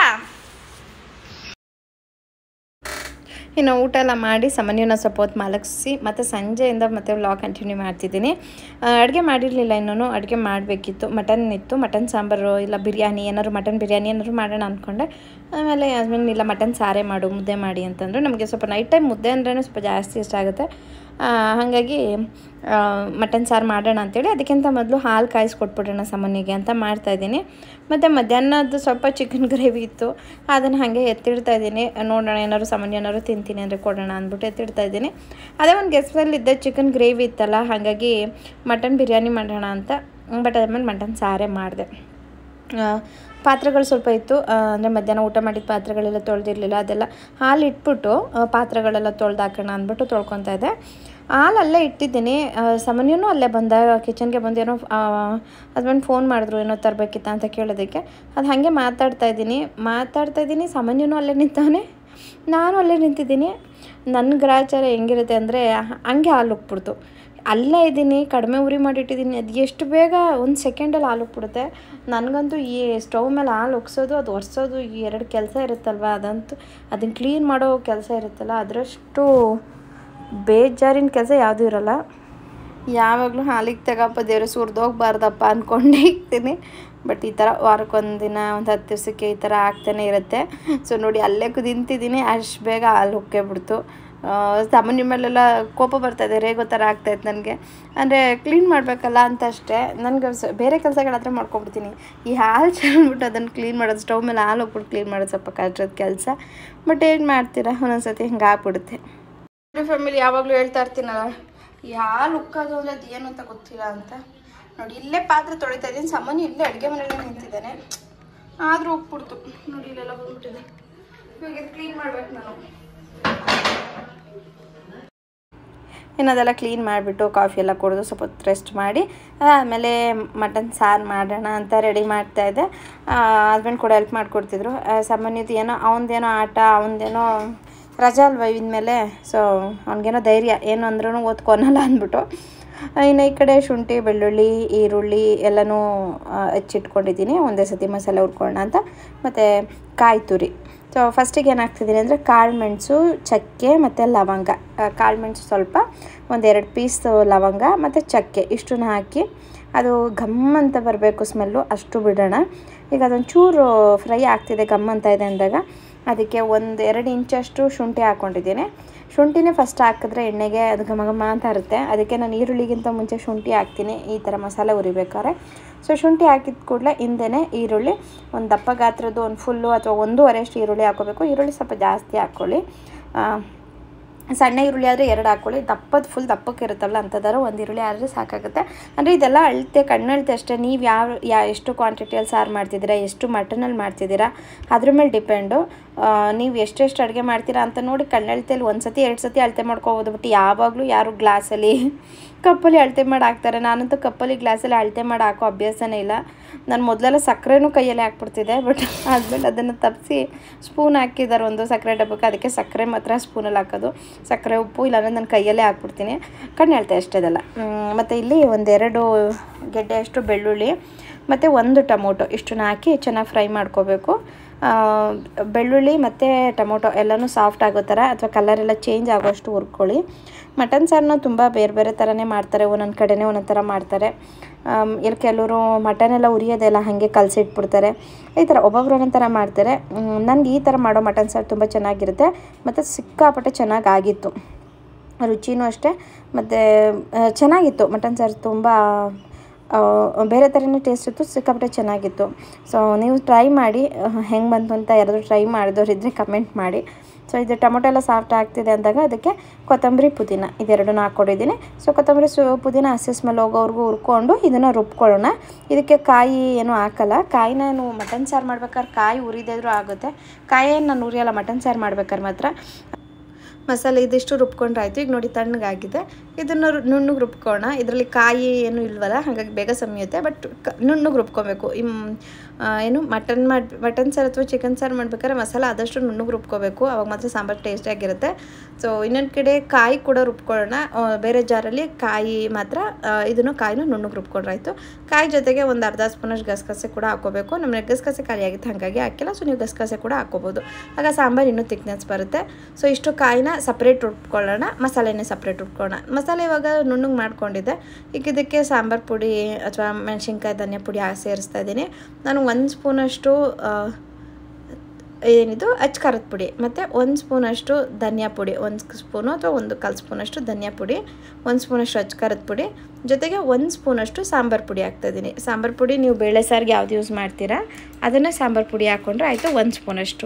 ಇನ್ನು ಊಟ ಎಲ್ಲ ಮಾಡಿ ಸಾಮಾನ್ಯನ ಸ್ವಲ್ಪ ಹೊತ್ತು ಮಲಗಿಸಿ ಮತ್ತು ಸಂಜೆಯಿಂದ ಮತ್ತೆ ವ್ಲಾಗ್ ಕಂಟಿನ್ಯೂ ಮಾಡ್ತಿದ್ದೀನಿ ಅಡುಗೆ ಮಾಡಿರಲಿಲ್ಲ ಇನ್ನೂ ಅಡುಗೆ ಮಾಡಬೇಕಿತ್ತು ಮಟನ್ ಇತ್ತು ಮಟನ್ ಸಾಂಬಾರು ಇಲ್ಲ ಬಿರಿಯಾನಿ ಏನಾದ್ರು ಮಟನ್ ಬಿರಿಯಾನಿ ಏನಾದ್ರು ಮಾಡೋಣ ಅಂದ್ಕೊಂಡೆ ಆಮೇಲೆ ಹಸ್ಬೆಂಡ್ ಇಲ್ಲ ಮಟನ್ ಸಾರೇ ಮಾಡು ಮುದ್ದೆ ಮಾಡಿ ಅಂತಂದರು ನಮಗೆ ಸ್ವಲ್ಪ ನೈಟ್ ಟೈಮ್ ಮುದ್ದೆ ಅಂದ್ರೇ ಸ್ವಲ್ಪ ಜಾಸ್ತಿ ಇಷ್ಟ ಆಗುತ್ತೆ ಆ, ಹಾಗಾಗಿ ಆ, ಮಟನ್ ಸಾರು ಮಾಡೋಣ ಅಂತೇಳಿ ಅದಕ್ಕಿಂತ ಮೊದಲು ಹಾಲು ಕಾಯಿಸ್ಕೊಟ್ಬಿಡೋಣ ಸಾಮಾನ್ಯಗೆ ಅಂತ ಮಾಡ್ತಾಯಿದ್ದೀನಿ ಮತ್ತು ಮಧ್ಯಾಹ್ನದ್ದು ಸ್ವಲ್ಪ ಚಿಕನ್ ಗ್ರೇವಿ ಇತ್ತು ಅದನ್ನು ಹಾಗೆ ಎತ್ತಿಡ್ತಾ ಇದ್ದೀನಿ ನೋಡೋಣ ಏನಾದ್ರು ಸಾಮಾನ್ಯ ಏನಾದ್ರು ತಿಂತೀನಿ ಅಂದರೆ ಕೊಡೋಣ ಅಂದ್ಬಿಟ್ಟು ಎತ್ತಿಡ್ತಾ ಇದ್ದೀನಿ ಅದೇ ಒಂದು ಗೆಸ್ಟಲ್ಲಿದ್ದ ಚಿಕನ್ ಗ್ರೇವಿ ಇತ್ತಲ್ಲ ಹಾಗಾಗಿ ಮಟನ್ ಬಿರಿಯಾನಿ ಮಾಡೋಣ ಅಂತ ಬಟ್ ಅದಾದ್ಮೇಲೆ ಮಟನ್ ಸಾರೇ ಮಾಡಿದೆ ಆ, ಪಾತ್ರೆಗಳು ಸ್ವಲ್ಪ ಇತ್ತು ಅಂದರೆ ಮಧ್ಯಾಹ್ನ ಊಟ ಮಾಡಿದ ಪಾತ್ರೆಗಳೆಲ್ಲ ತೊಳೆದಿರಲಿಲ್ಲ ಅದೆಲ್ಲ ಹಾಲು ಇಟ್ಬಿಟ್ಟು ಆ, ಪಾತ್ರೆಗಳೆಲ್ಲ ತೊಳ್ದು ಹಾಕೋಣ ಅಂದ್ಬಿಟ್ಟು ತೊಳ್ಕೊತಾ ಇದ್ದೆ ಹಾಲು ಅಲ್ಲೇ ಇಟ್ಟಿದ್ದೀನಿ ಆ, ಸಾಮಾನ್ಯನೂ ಅಲ್ಲೇ ಬಂದ ಕಿಚನ್ಗೆ ಬಂದು ಏನೋ ಹಸ್ಬೆಂಡ್ ಫೋನ್ ಮಾಡಿದ್ರು ಏನೋ ತರಬೇಕಿತ್ತ ಅಂತ ಕೇಳೋದಕ್ಕೆ ಅದು ಹಾಗೆ ಮಾತಾಡ್ತಾ ಇದ್ದೀನಿ ಮಾತಾಡ್ತಾ ಇದ್ದೀನಿ ಸಾಮಾನ್ಯನೂ ಅಲ್ಲೇ ನಿಂತವನೇ ನಾನು ಅಲ್ಲೇ ನಿಂತಿದ್ದೀನಿ ನನ್ನ ಗ್ರಾಚಾರ ಹೆಂಗಿರುತ್ತೆ ಅಂದರೆ ಹಂಗೆ ಹಾಲು ಉಕ್ಬಿಡ್ತು ಅಲ್ಲೇ ಇದ್ದೀನಿ ಕಡಿಮೆ ಉರಿ ಮಾಡಿಟ್ಟಿದ್ದೀನಿ ಅದು ಎಷ್ಟು ಬೇಗ ಒಂದು ಸೆಕೆಂಡಲ್ಲಿ ಹಾಲು ಉಕ್ಬಿಡುತ್ತೆ ನನಗಂತೂ ಈ ಸ್ಟವ್ ಮೇಲೆ ಹಾಲು ಉಗ್ಸೋದು ಅದು ಒರೆಸೋದು ಈ ಎರಡು ಕೆಲಸ ಇರುತ್ತಲ್ವ ಅದಂತೂ ಅದನ್ನು ಕ್ಲೀನ್ ಮಾಡೋ ಕೆಲಸ ಇರುತ್ತಲ್ಲ ಅದರಷ್ಟು ಬೇಜಾರಿನ ಕೆಲಸ ಯಾವುದೂ ಇರಲ್ಲ ಯಾವಾಗಲೂ ಹಾಲಿಗೆ ತಗಪ್ಪ ದೇವ್ರ ಸುರಿದೋಗ್ಬಾರ್ದಪ್ಪ ಅಂದ್ಕೊಂಡೇ ಇರ್ತೀನಿ ಬಟ್ ಈ ಥರ ವಾರಕ್ಕೊಂದು ದಿನ ಒಂದು ಹತ್ತು ದಿವಸಕ್ಕೆ ಈ ಥರ ಆಗ್ತಾನೆ ಇರುತ್ತೆ ಸೊ ನೋಡಿ ಅಲ್ಲೇ ಕುದಿಂತಿದ್ದೀನಿ ಅಷ್ಟು ಬೇಗ ಹಾಲು ಉಕ್ಕೇಬಿಡ್ತು ಸಾಮಾನ್ಯ ಮೇಲೆಲ್ಲ ಕೋಪ ಬರ್ತಾಯಿದೆ ರೇಗೋ ಥರ ಆಗ್ತಾಯಿತ್ತು ನನಗೆ ಅಂದರೆ ಕ್ಲೀನ್ ಮಾಡಬೇಕಲ್ಲ ಅಂತ ಅಷ್ಟೇ ನನಗೆ ಸ ಬೇರೆ ಕೆಲಸಗಳಾದರೆ ಮಾಡ್ಕೊಬಿಡ್ತೀನಿ ಈ ಹಾಲು ಚೆಲ್ಬಿಟ್ಟು ಅದನ್ನು ಕ್ಲೀನ್ ಮಾಡೋದು ಸ್ಟವ್ ಮೇಲೆ ಹಾಲು ಹೋಗ್ಬಿಟ್ಟು ಕ್ಲೀನ್ ಮಾಡೋದು ಸ್ವಲ್ಪ ಕಷ್ಟದ ಕೆಲಸ ಬಟ್ ಏನು ಮಾಡ್ತೀರಾ ಒಂದೊಂದು ಸತಿ ಹಿಂಗೆ ಆಗ್ಬಿಡುತ್ತೆ ಫ್ಯಾಮಿಲಿ ಯಾವಾಗಲೂ ಹೇಳ್ತಾ ಇರ್ತೀನಲ್ಲ ಈ ಹಾಲು ಉಕ್ಕೋದು ಅಂದ್ರೆ ಅದು ಏನು ಅಂತ ಗೊತ್ತಿಲ್ಲ ಅಂತ ನೋಡಿ ಇಲ್ಲೇ ಪಾತ್ರೆ ತೊಳಿತಾ ಇದ್ದೀನಿ ಸಾಮಾನ್ಯ ಇಲ್ಲೇ ಅಡುಗೆ ಮನೆಯಲ್ಲೇ ನಿಂತಿದ್ದಾನೆ ಆದರೂ ಉಕ್ಬಿಡ್ತು ನೋಡಿ ಇಲ್ಲೆಲ್ಲ ಬಂದ್ಬಿಟ್ಟಿದೆ ಇವಾಗ ಇದು ಕ್ಲೀನ್ ಮಾಡ್ಬೇಕು ನಾನು ಇನ್ನು ಅದೆಲ್ಲ ಕ್ಲೀನ್ ಮಾಡಿಬಿಟ್ಟು ಕಾಫಿ ಎಲ್ಲ ಕುಡಿದು ಸ್ವಲ್ಪ ಹೊತ್ತು ರೆಸ್ಟ್ ಮಾಡಿ ಆಮೇಲೆ ಮಟನ್ ಸಾರು ಮಾಡೋಣ ಅಂತ ರೆಡಿ ಮಾಡ್ತಾಯಿದ್ದೆ ಹಸ್ಬೆಂಡ್ ಕೂಡ ಹೆಲ್ಪ್ ಮಾಡಿಕೊಡ್ತಿದ್ರು ಸಾಮಾನ್ಯದ ಏನೋ ಅವನದೇನೋ ಆಟ ಅವನದೇನೋ ರಜಾ ಅಲ್ವಾ ಇನ್ಮೇಲೆ ಸೊ ಅವ್ನಿಗೇನೋ ಧೈರ್ಯ ಏನು ಅಂದ್ರೂ ಓದ್ಕೊನಲ್ಲ ಅಂದ್ಬಿಟ್ಟು ಇನ್ನು ಈ ಕಡೆ ಶುಂಠಿ ಬೆಳ್ಳುಳ್ಳಿ ಈರುಳ್ಳಿ ಎಲ್ಲನೂ ಆ, ಹೆಚ್ಚಿಟ್ಕೊಂಡಿದ್ದೀನಿ ಒಂದೇ ಸತಿ ಮಸಾಲೆ ಹುರ್ಕೊಳ್ಳೋಣ ಅಂತ ಮತ್ತು ಕಾಯಿ ತುರಿ ಸೊ ಫಸ್ಟಿಗೆ ಏನಾಗ್ತಿದ್ದೀನಿ ಅಂದರೆ ಕಾಳು ಮೆಣಸು ಚಕ್ಕೆ ಮತ್ತು ಲವಂಗ ಆ, ಕಾಳು ಮೆಣಸು ಸ್ವಲ್ಪ ಒಂದೆರಡು ಪೀಸ್ ಲವಂಗ ಮತ್ತು ಚಕ್ಕೆ ಇಷ್ಟನ್ನ ಹಾಕಿ ಅದು ಘಮ್ ಅಂತ ಬರಬೇಕು ಸ್ಮೆಲ್ಲು ಅಷ್ಟು ಬಿಡೋಣ ಈಗ ಅದೊಂದು ಚೂರು ಫ್ರೈ ಆಗ್ತಿದೆ ಘಮ್ ಅಂತ ಇದೆ ಅಂದಾಗ ಅದಕ್ಕೆ ಒಂದು ಎರಡು ಇಂಚಷ್ಟು ಶುಂಠಿ ಹಾಕ್ಕೊಂಡಿದ್ದೀನಿ ಶುಂಠಿನೇ ಫಸ್ಟ್ ಹಾಕಿದ್ರೆ ಎಣ್ಣೆಗೆ ಅದು ಘಮ ಘಮ ಅಂತ ಇರುತ್ತೆ ಅದಕ್ಕೆ ನಾನು ಈರುಳ್ಳಿಗಿಂತ ಮುಂಚೆ ಶುಂಠಿ ಹಾಕ್ತೀನಿ ಈ ಥರ ಮಸಾಲೆ ಉರಿಬೇಕಾದ್ರೆ ಸೊ ಶುಂಠಿ ಹಾಕಿದ ಕೂಡಲೇ ಹಿಂದೆನೇ ಈರುಳ್ಳಿ ಒಂದು ದಪ್ಪ ಗಾತ್ರದ್ದು ಒಂದು ಫುಲ್ಲು ಅಥವಾ ಒಂದೂವರೆ ಅಷ್ಟು ಈರುಳ್ಳಿ ಹಾಕೋಬೇಕು ಈರುಳ್ಳಿ ಸ್ವಲ್ಪ ಜಾಸ್ತಿ ಹಾಕ್ಕೊಳ್ಳಿ ಆ, ಸಣ್ಣ ಈರುಳ್ಳಿ ಆದರೆ ಎರಡು ಹಾಕ್ಕೊಳ್ಳಿ ದಪ್ಪದ ಫುಲ್ ದಪ್ಪಕ್ಕೆ ಇರುತ್ತಲ್ಲ ಅಂಥದ್ದಾರು ಒಂದು ಈರುಳ್ಳಿ ಆದರೆ ಸಾಕಾಗುತ್ತೆ ಅಂದರೆ ಇದೆಲ್ಲ ಅಳತೆ ಕಣ್ಣಳತೆ ಅಷ್ಟೇ ನೀವು ಯಾವ ಯಾ ಎಷ್ಟು ಕ್ವಾಂಟಿಟಿಯಲ್ಲಿ ಸಾರು ಮಾಡ್ತಿದ್ದೀರಾ ಎಷ್ಟು ಮಟನಲ್ಲಿ ಮಾಡ್ತಿದ್ದೀರಾ ಅದ್ರ ಮೇಲೆ ಡಿಪೆಂಡು ನೀವು ಎಷ್ಟೆಷ್ಟು ಅಡುಗೆ ಮಾಡ್ತೀರಾ ಅಂತ ನೋಡಿ ಕಣ್ಣಳತೆಯಲ್ಲಿ ಒಂದು ಸತಿ ಎರಡು ಸತಿ ಅಳತೆ ಮಾಡ್ಕೋಬೋದು ಬಟ್ ಯಾವಾಗಲೂ ಯಾರು ಗ್ಲಾಸಲ್ಲಿ ಕಪ್ಪಲ್ಲಿ ಅಳತೆ ಮಾಡಿ ಹಾಕ್ತಾರೆ ನಾನಂತೂ ಕಪ್ಪಲ್ಲಿ ಗ್ಲಾಸಲ್ಲಿ ಅಳತೆ ಮಾಡಿ ಹಾಕೋ ಅಭ್ಯಾಸನೇ ಇಲ್ಲ ನಾನು ಮೊದಲೆಲ್ಲ ಸಕ್ಕರೆನೂ ಕೈಯಲ್ಲಿ ಹಾಕ್ಬಿಡ್ತಿದ್ದೆ ಬಟ್ ಆದ್ಮೇಲೆ ಅದನ್ನು ತಪ್ಪಿಸಿ ಸ್ಪೂನ್ ಹಾಕಿದ್ದಾರೆ ಒಂದು ಸಕ್ಕರೆ ಡಬ್ಬಕ್ಕೆ ಅದಕ್ಕೆ ಸಕ್ಕರೆ ಮಾತ್ರ ಸ್ಪೂನಲ್ಲಿ ಹಾಕೋದು ಸಕ್ಕರೆ ಉಪ್ಪು ಇಲ್ಲಾಂದ್ರೆ ನಾನು ಕೈಯಲ್ಲೇ ಹಾಕ್ಬಿಡ್ತೀನಿ ಕಣ್ಣು ಹೇಳ್ತೆ ಅಷ್ಟೇದಲ್ಲ ಮತ್ತು ಇಲ್ಲಿ ಒಂದೆರಡು ಗೆಡ್ಡೆ ಅಷ್ಟು ಬೆಳ್ಳುಳ್ಳಿ ಮತ್ತು ಒಂದು ಟೊಮೊಟೊ ಇಷ್ಟನ್ನ ಹಾಕಿ ಚೆನ್ನಾಗಿ ಫ್ರೈ ಮಾಡ್ಕೋಬೇಕು ಆ, ಬೆಳ್ಳುಳ್ಳಿ ಮತ್ತು ಟೊಮೊಟೊ ಎಲ್ಲನೂ ಸಾಫ್ಟ್ ಆಗೋ ಥರ ಅಥವಾ ಕಲರ್ ಎಲ್ಲ ಚೇಂಜ್ ಆಗೋಷ್ಟು ಹುರ್ಕೊಳ್ಳಿ ಮಟನ್ ಸಾರನ್ನ ತುಂಬ ಬೇರೆ ಬೇರೆ ಥರನೇ ಮಾಡ್ತಾರೆ ಒಂದೊಂದು ಕಡೆನೇ ಒಂದೊಂದು ಥರ ಮಾಡ್ತಾರೆ ಆಮ್, ಇಲ್ಲಿ ಕೆಲವರು ಮಟನ್ ಎಲ್ಲ ಉರಿಯೋದೆಲ್ಲ ಹಾಗೆ ಕಲಸಿಟ್ಬಿಡ್ತಾರೆ ಈ ಥರ ಒಬ್ಬೊಬ್ರು ಒಂದೊಂದು ಥರ ಮಾಡ್ತಾರೆ ನನಗೆ ಈ ಥರ ಮಾಡೋ ಮಟನ್ ಸಾರು ತುಂಬ ಚೆನ್ನಾಗಿರುತ್ತೆ ಮತ್ತು ಸಿಕ್ಕಾಪಟ್ಟೆ ಚೆನ್ನಾಗಾಗಿತ್ತು ರುಚಿನೂ ಅಷ್ಟೇ ಮತ್ತು ಚೆನ್ನಾಗಿತ್ತು ಮಟನ್ ಸಾರು ತುಂಬ ಆ, ಬೇರೆ ಥರನೇ ಟೇಸ್ಟ್ ಇತ್ತು ಸಿಕ್ಕಾಪಟ್ಟೆ ಚೆನ್ನಾಗಿತ್ತು ಸೊ ನೀವು ಟ್ರೈ ಮಾಡಿ ಹೆಂಗೆ ಬಂತು ಅಂತ ಯಾರಾದರೂ ಟ್ರೈ ಮಾಡಿದವ್ರು ಇದ್ದರೆ ಕಮೆಂಟ್ ಮಾಡಿ ಸೊ ಇದು ಟೊಮೊಟೊ ಎಲ್ಲ ಸಾಫ್ಟ್ ಆಗ್ತಿದೆ ಅಂದಾಗ ಅದಕ್ಕೆ ಕೊತ್ತಂಬರಿ ಪುದೀನ ಇದೆರಡನ್ನೂ ಹಾಕ್ಕೊಂಡಿದ್ದೀನಿ ಸೊ ಕೊತ್ತಂಬರಿ ಸು ಪುದೀನ ಹಸಿ ಸ್ಮೆಲ್ ಹೋಗೋವರೆಗೂ ಹುರ್ಕೊಂಡು ಇದನ್ನು ರುಬ್ಕೊಳ್ಳೋಣ ಇದಕ್ಕೆ ಕಾಯಿ ಏನೂ ಹಾಕಲ್ಲ ಕಾಯಿ ನಾನು ಮಟನ್ ಸಾರು ಮಾಡ್ಬೇಕಾದ್ರೆ ಕಾಯಿ ಉರಿದಿದ್ರೂ ಆಗುತ್ತೆ ಕಾಯಿ ಏನು ನಾನು ಉರಿಯಲ್ಲ ಮಟನ್ ಸಾರು ಮಾಡ್ಬೇಕಾದ್ರೆ ಮಾತ್ರ ಮಸಾಲೆ ಇದಿಷ್ಟು ರುಬ್ಕೊಂಡ್ರೆ ಆಯಿತು ಈಗ ನೋಡಿ ತಣ್ಣಗಾಗಿದೆ ಇದನ್ನು ನುಣ್ಣಗೆ ರುಬ್ಕೋಣ ಇದರಲ್ಲಿ ಕಾಯಿ ಏನು ಇಲ್ವಲ್ಲ ಹಾಗಾಗಿ ಬೇಗ ಸಮಿಯುತ್ತೆ ಬಟ್ ಕ ನುಣ್ಣಗೆ ರುಬ್ಕೊಬೇಕು ಇಮ್ ಆ, ಏನು ಮಟನ್ ಮಾಡಿ ಮಟನ್ ಸಾರು ಅಥವಾ ಚಿಕನ್ ಸಾರು ಮಾಡ್ಬೇಕಾದ್ರೆ ಮಸಾಲ ಆದಷ್ಟು ನುಣ್ಣಗೆ ರುಬ್ಕೋಬೇಕು ಅವಾಗ ಮಾತ್ರ ಸಾಂಬಾರು ಟೇಸ್ಟಿಯಾಗಿರುತ್ತೆ ಸೊ ಇನ್ನೊಂದು ಕಡೆ ಕಾಯಿ ಕೂಡ ರುಬ್ಕೊಳ್ಳೋಣ ಆ, ಬೇರೆ ಜಾರಲ್ಲಿ ಕಾಯಿ ಮಾತ್ರ ಆ, ಇದನ್ನು ಕಾಯಿನೂ ನುಣ್ಣಗೆ ರುಬ್ಕೊಂಡ್ರಾಯ್ತು ಕಾಯಿ ಜೊತೆಗೆ ಒಂದು ಅರ್ಧ ಸ್ಪೂನಷ್ಟು ಗಸಗಸೆ ಕೂಡ ಹಾಕೋಬೇಕು ನಮಗೆ ಗಸಗಸೆ ಖಾಲಿ ಆಗಿತ್ತು ಹಾಗಾಗಿ ಹಾಕಿಲ್ಲ ಸೊ ನೀವು ಗಸಗಸೆ ಕೂಡ ಹಾಕೋಬೋದು ಆಗ ಸಾಂಬಾರು ಇನ್ನೂ ತಿಕ್ನೆಸ್ ಬರುತ್ತೆ ಸೊ ಇಷ್ಟು ಕಾಯಿನ ಸಪ್ರೇಟ್ ರುಬ್ಕೊಳ್ಳೋಣ ಮಸಾಲೆನೇ ಸಪ್ರೇಟ್ ರುಬ್ಕೊಳ್ಳೋಣ ಮಸಾಲೆ ಇವಾಗ ನುಣ್ಣಗೆ ಮಾಡ್ಕೊಂಡಿದ್ದೆ ಈಗ ಇದಕ್ಕೆ ಸಾಂಬಾರು ಪುಡಿ ಅಥವಾ ಮೆಣಸಿನ್ಕಾಯಿ ಧನಿಯಾ ಪುಡಿ ಹಾಕಿ ಸೇರಿಸ್ತಾ ಇದ್ದೀನಿ ನಾನು ಒಂದು ಸ್ಪೂನಷ್ಟು ಆ, ಏನಿದು ಅಚ್ಚ ಖಾರದ ಪುಡಿ ಮತ್ತು ಒಂದು ಸ್ಪೂನಷ್ಟು ಧನಿಯಾ ಪುಡಿ ಒಂದು ಸ್ಪೂನು ಅಥವಾ ಒಂದು ಕಾಲು ಸ್ಪೂನಷ್ಟು ಧನಿಯಾ ಪುಡಿ ಒಂದು ಸ್ಪೂನಷ್ಟು ಅಚ್ಚ ಖಾರದ ಪುಡಿ ಜೊತೆಗೆ ಒಂದು ಸ್ಪೂನಷ್ಟು ಸಾಂಬಾರು ಪುಡಿ ಹಾಕ್ತಾಯಿದ್ದೀನಿ ಸಾಂಬಾರು ಪುಡಿ ನೀವು ಬೇಳೆ ಸಾರಿಗೆ ಯಾವ್ದು ಯೂಸ್ ಮಾಡ್ತೀರಾ ಅದನ್ನು ಸಾಂಬಾರು ಪುಡಿ ಹಾಕ್ಕೊಂಡ್ರೆ ಆಯಿತು ಒಂದು ಸ್ಪೂನಷ್ಟು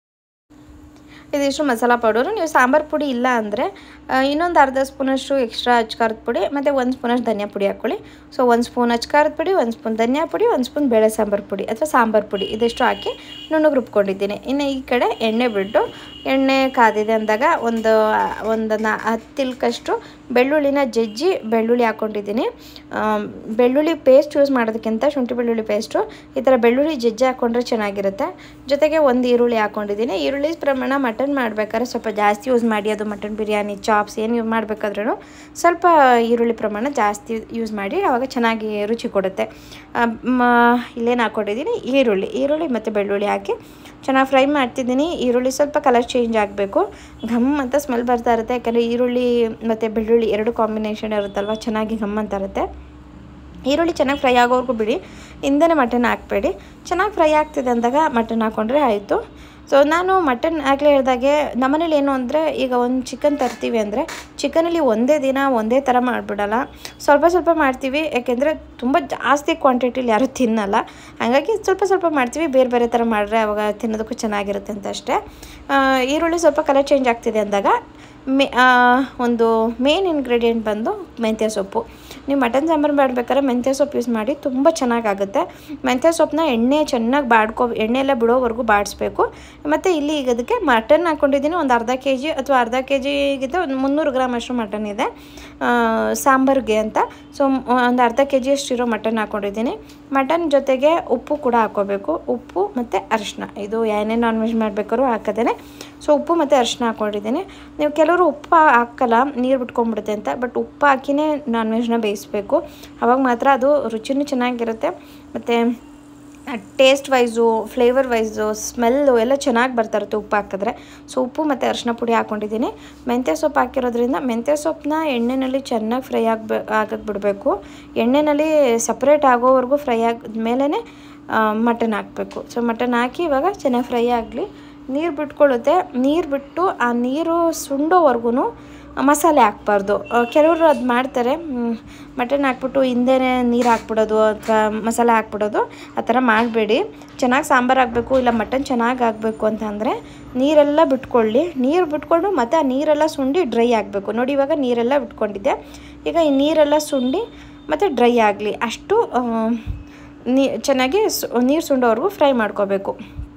ಇದಿಷ್ಟು ಮಸಾಲ ಪೌಡರು ನೀವು ಸಾಂಬಾರು ಪುಡಿ ಇಲ್ಲ ಅಂದರೆ ಇನ್ನೊಂದು ಅರ್ಧ ಸ್ಪೂನಷ್ಟು ಎಕ್ಸ್ಟ್ರಾ ಅಚ್ಚ ಖಾರದ ಪುಡಿ ಮತ್ತು ಒಂದು ಸ್ಪೂನಷ್ಟು ಧನಿಯಾ ಪುಡಿ ಹಾಕ್ಕೊಳ್ಳಿ ಸೊ ಒಂದು ಸ್ಪೂನ್ ಅಚ್ಚ ಖಾರದ ಪುಡಿ ಒಂದು ಸ್ಪೂನ್ ಧನಿಯಾ ಪುಡಿ ಒಂದು ಸ್ಪೂನ್ ಬೇಳೆ ಸಾಂಬಾರು ಪುಡಿ ಅಥವಾ ಸಾಂಬಾರು ಪುಡಿ ಇದಿಷ್ಟು ಹಾಕಿ ನುಣ್ಣಗೆ ರುಬ್ಕೊಂಡಿದ್ದೀನಿ ಇನ್ನು ಈ ಕಡೆ ಎಣ್ಣೆ ಬಿಟ್ಟು ಎಣ್ಣೆ ಕಾದಿದೆ ಅಂದಾಗ ಒಂದು ಒಂದು ನಾ ಹತ್ತಿಲ್ಕಷ್ಟು ಬೆಳ್ಳುಳ್ಳಿನ ಜಜ್ಜಿ ಬೆಳ್ಳುಳ್ಳಿ ಹಾಕ್ಕೊಂಡಿದ್ದೀನಿ ಆಮ್, ಬೆಳ್ಳುಳ್ಳಿ ಪೇಸ್ಟ್ ಯೂಸ್ ಮಾಡೋದಕ್ಕಿಂತ ಶುಂಠಿ ಬೆಳ್ಳುಳ್ಳಿ ಪೇಸ್ಟು ಈ ಥರ ಬೆಳ್ಳುಳ್ಳಿ ಜಜ್ಜಿ ಹಾಕ್ಕೊಂಡ್ರೆ ಚೆನ್ನಾಗಿರುತ್ತೆ ಜೊತೆಗೆ ಒಂದು ಈರುಳ್ಳಿ ಹಾಕ್ಕೊಂಡಿದ್ದೀನಿ ಈರುಳ್ಳಿ ಪ್ರಮಾಣ ಮಟನ್ ಮಾಡಬೇಕಾದ್ರೆ ಸ್ವಲ್ಪ ಜಾಸ್ತಿ ಯೂಸ್ ಮಾಡಿ ಅದು ಮಟನ್ ಬಿರಿಯಾನಿ ಚಾಪ್ಸ್ ಏನು ಯೂಸ್ ಮಾಡಬೇಕಾದ್ರೂ ಸ್ವಲ್ಪ ಈರುಳ್ಳಿ ಪ್ರಮಾಣ ಜಾಸ್ತಿ ಯೂಸ್ ಮಾಡಿ ಆವಾಗ ಚೆನ್ನಾಗಿ ರುಚಿ ಕೊಡುತ್ತೆ ಆ, ಮ- ಇಲ್ಲೇನು ಹಾಕ್ಕೊಂಡಿದ್ದೀನಿ ಈರುಳ್ಳಿ ಈರುಳ್ಳಿ ಮತ್ತು ಬೆಳ್ಳುಳ್ಳಿ ಹಾಕಿ ಚೆನ್ನಾಗಿ ಫ್ರೈ ಮಾಡ್ತಿದ್ದೀನಿ ಈರುಳ್ಳಿ ಸ್ವಲ್ಪ ಕಲರ್ ಚೇಂಜ್ ಆಗಬೇಕು ಘಮ್ ಅಂತ ಸ್ಮೆಲ್ ಬರ್ತಾ ಇರುತ್ತೆ ಯಾಕಂದರೆ ಈರುಳ್ಳಿ ಮತ್ತು ಬೆಳ್ಳುಳ್ಳಿ ಎರಡು ಕಾಂಬಿನೇಷನ್ ಇರುತ್ತಲ್ವ ಚೆನ್ನಾಗಿ ಘಮ್ ಅಂತ ಇರುತ್ತೆ ಈರುಳ್ಳಿ ಚೆನ್ನಾಗಿ ಫ್ರೈ ಆಗೋವರೆಗೂ ಬಿಡಿ ಹಿಂದೆನೇ ಮಟನ್ ಹಾಕಬೇಡಿ ಚೆನ್ನಾಗಿ ಫ್ರೈ ಆಗ್ತಿದೆ ಅಂದಾಗ ಮಟನ್ ಹಾಕ್ಕೊಂಡ್ರೆ ಆಯಿತು ಸೊ ನಾನು ಮಟನ್ ಆಗಲೇ ಹೇಳ್ದಾಗೆ ನಮ್ಮನೇಲಿ ಏನು ಅಂದರೆ ಈಗ ಒಂದು ಚಿಕನ್ ತರ್ತೀವಿ ಅಂದರೆ ಚಿಕನಲ್ಲಿ ಒಂದೇ ದಿನ ಒಂದೇ ಥರ ಮಾಡಿಬಿಡಲ್ಲ ಸ್ವಲ್ಪ ಸ್ವಲ್ಪ ಮಾಡ್ತೀವಿ ಯಾಕೆಂದರೆ ತುಂಬ ಜಾಸ್ತಿ ಕ್ವಾಂಟಿಟಿಲಿ ಯಾರೂ ತಿನ್ನಲ್ಲ ಹಾಗಾಗಿ ಸ್ವಲ್ಪ ಸ್ವಲ್ಪ ಮಾಡ್ತೀವಿ ಬೇರೆ ಬೇರೆ ಥರ ಮಾಡಿದ್ರೆ ಅವಾಗ ತಿನ್ನೋದಕ್ಕೂ ಚೆನ್ನಾಗಿರುತ್ತೆ ಅಂತ ಅಷ್ಟೇ ಆ, ಈರುಳ್ಳಿ ಸ್ವಲ್ಪ ಕಲರ್ ಚೇಂಜ್ ಆಗ್ತಿದೆ ಅಂದಾಗ ಮೇ ಆ, ಒಂದು ಮೇನ್ ಇಂಗ್ರೀಡಿಯೆಂಟ್ ಬಂದು ಮೆಂತ್ಯ ಸೊಪ್ಪು ನೀವು ಮಟನ್ ಸಾಂಬಾರು ಮಾಡಬೇಕಾದ್ರೆ ಮೆಂತ್ಯ ಸೊಪ್ಪು ಯೂಸ್ ಮಾಡಿ ತುಂಬ ಚೆನ್ನಾಗಾಗುತ್ತೆ ಮೆಂತ್ಯ ಸೊಪ್ಪನ್ನ ಎಣ್ಣೆ ಚೆನ್ನಾಗಿ ಬಾಡ್ಕೊ ಎಣ್ಣೆ ಎಲ್ಲ ಬಿಡೋವರೆಗೂ ಬಾಡಿಸ್ಬೇಕು ಮತ್ತು ಇಲ್ಲಿ ಈಗ ಅದಕ್ಕೆ ಮಟನ್ ಹಾಕ್ಕೊಂಡಿದ್ದೀನಿ ಒಂದು ಅರ್ಧ ಕೆ ಜಿ ಅಥವಾ ಅರ್ಧ ಕೆ ಜಿಗಿಂತ ಒಂದು ಮುನ್ನೂರು ಗ್ರಾಮ್ ಅಷ್ಟು ಮಟನ್ ಇದೆ ಆ, ಸಾಂಬಾರ್ಗೆ ಅಂತ ಸೊ ಒಂದು ಅರ್ಧ ಕೆ ಜಿ ಅಷ್ಟಿರೋ ಮಟನ್ ಹಾಕ್ಕೊಂಡಿದ್ದೀನಿ ಮಟನ್ ಜೊತೆಗೆ ಉಪ್ಪು ಕೂಡ ಹಾಕ್ಕೋಬೇಕು ಉಪ್ಪು ಮತ್ತು ಅರಿಶಿನ ಇದು ಏನೇ ನಾನ್ ವೆಜ್ ಮಾಡ್ಬೇಕಾದ್ರೂ ಹಾಕೋದೇನೆ ಸೊ ಉಪ್ಪು ಮತ್ತು ಅರಿಶಿನ ಹಾಕ್ಕೊಂಡಿದ್ದೀನಿ ನೀವು ಕೆಲವರು ಉಪ್ಪು ಹಾಕಲ್ಲ ನೀರು ಬಿಟ್ಕೊಂಡ್ಬಿಡುತ್ತೆ ಅಂತ ಬಟ್ ಉಪ್ಪು ಹಾಕಿನೇ ನಾನ್ ವೆಜ್ನ ಬೇಯಿಸ್ಬೇಕು ಅವಾಗ ಮಾತ್ರ ಅದು ರುಚಿನೂ ಚೆನ್ನಾಗಿರುತ್ತೆ ಮತ್ತು taste wise flavour wise smell ಎಲ್ಲ ಚೆನ್ನಾಗಿ ಬರ್ತಾ ಇರುತ್ತೆ ಉಪ್ಪು ಹಾಕಿದ್ರೆ ಸೊ ಉಪ್ಪು ಮತ್ತು ಅರಿಶಿನ ಪುಡಿ ಹಾಕ್ಕೊಂಡಿದ್ದೀನಿ ಮೆಂತ್ಯ ಸೊಪ್ಪು ಹಾಕಿರೋದ್ರಿಂದ ಮೆಂತ್ಯ ಸೊಪ್ಪನ್ನ ಎಣ್ಣೆಯಲ್ಲಿ ಚೆನ್ನಾಗಿ ಫ್ರೈ ಆಗಬೇ ಆಗಕ್ಕೆ ಬಿಡಬೇಕು ಎಣ್ಣೆಯಲ್ಲಿ ಸಪ್ರೇಟ್ ಆಗೋವರೆಗೂ ಫ್ರೈ ಆದ್ಮೇಲೆ ಮಟನ್ ಹಾಕಬೇಕು ಸೊ ಮಟನ್ ಹಾಕಿ ಇವಾಗ ಚೆನ್ನಾಗಿ ಫ್ರೈ ಆಗಲಿ ನೀರು ಬಿಟ್ಕೊಳ್ಳುತ್ತೆ ನೀರು ಬಿಟ್ಟು ಆ ನೀರು ಸುಂಡೋವರೆಗೂ ಮಸಾಲೆ ಹಾಕ್ಬಾರ್ದು ಕೆಲವರು ಅದು ಮಾಡ್ತಾರೆ ಮಟನ್ ಹಾಕ್ಬಿಟ್ಟು ಹಿಂದೆನೇ ನೀರು ಹಾಕ್ಬಿಡೋದು ಅಥವಾ ಮಸಾಲೆ ಹಾಕ್ಬಿಡೋದು ಆ ಥರ ಮಾಡಬೇಡಿ ಚೆನ್ನಾಗಿ ಸಾಂಬಾರು ಆಗಬೇಕು ಇಲ್ಲ ಮಟನ್ ಚೆನ್ನಾಗಿ ಆಗಬೇಕು ಅಂತ ಅಂದರೆ ನೀರೆಲ್ಲ ಬಿಟ್ಕೊಳ್ಳಿ ನೀರು ಬಿಟ್ಕೊಂಡು ಮತ್ತು ಆ ನೀರೆಲ್ಲ ಸುಂಡಿ ಡ್ರೈ ಆಗಬೇಕು ನೋಡಿ ಇವಾಗ ನೀರೆಲ್ಲ ಬಿಟ್ಕೊಂಡಿದ್ದೆ ಈಗ ಈ ನೀರೆಲ್ಲ ಸುಂಡಿ ಮತ್ತು ಡ್ರೈ ಆಗಲಿ ಅಷ್ಟು ಆ, ನೀ ಚೆನ್ನಾಗಿ ಸು ನೀರು ಸುಂಡೋವರೆಗೂ ಫ್ರೈ ಮಾಡ್ಕೋಬೇಕು